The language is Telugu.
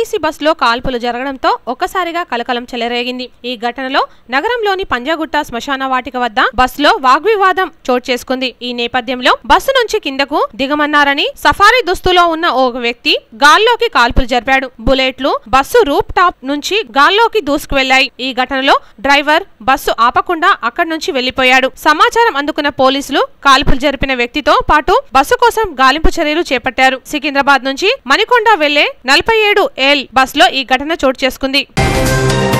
ఆర్టీసీ బస్సులో కాల్పులు జరగడంతో ఒక్కసారిగా కలకలం చెలరేగింది ఈ ఘటనలో నగరంలోని పంజాగుట్ట శ్మశాన వాటిక వద్ద బస్సులో వాగ్వివాదం చోటు చేసుకుంది ఈ నేపథ్యంలో బస్సు నుంచి కిందకు దిగమన్నారని సఫారీ దుస్తులో ఉన్న ఓ వ్యక్తి గాల్లోకి కాల్పులు జరిపాడు బుల్లెట్లు బస్సు రూప్ టాప్ నుంచి గాల్లోకి దూసుకు వెళ్లాయి ఈ ఘటనలో డ్రైవర్ బస్సు ఆపకుండా అక్కడి నుంచి వెళ్లిపోయాడు సమాచారం అందుకున్న పోలీసులు కాల్పులు జరిపిన వ్యక్తితో పాటు బస్సు కోసం గాలింపు చర్యలు చేపట్టారు సికింద్రాబాద్ నుంచి మణికొండ వెళ్లే నలభై ఏడు ఏల్ బస్సులో ఈ ఘటన చోటు చేసుకుంది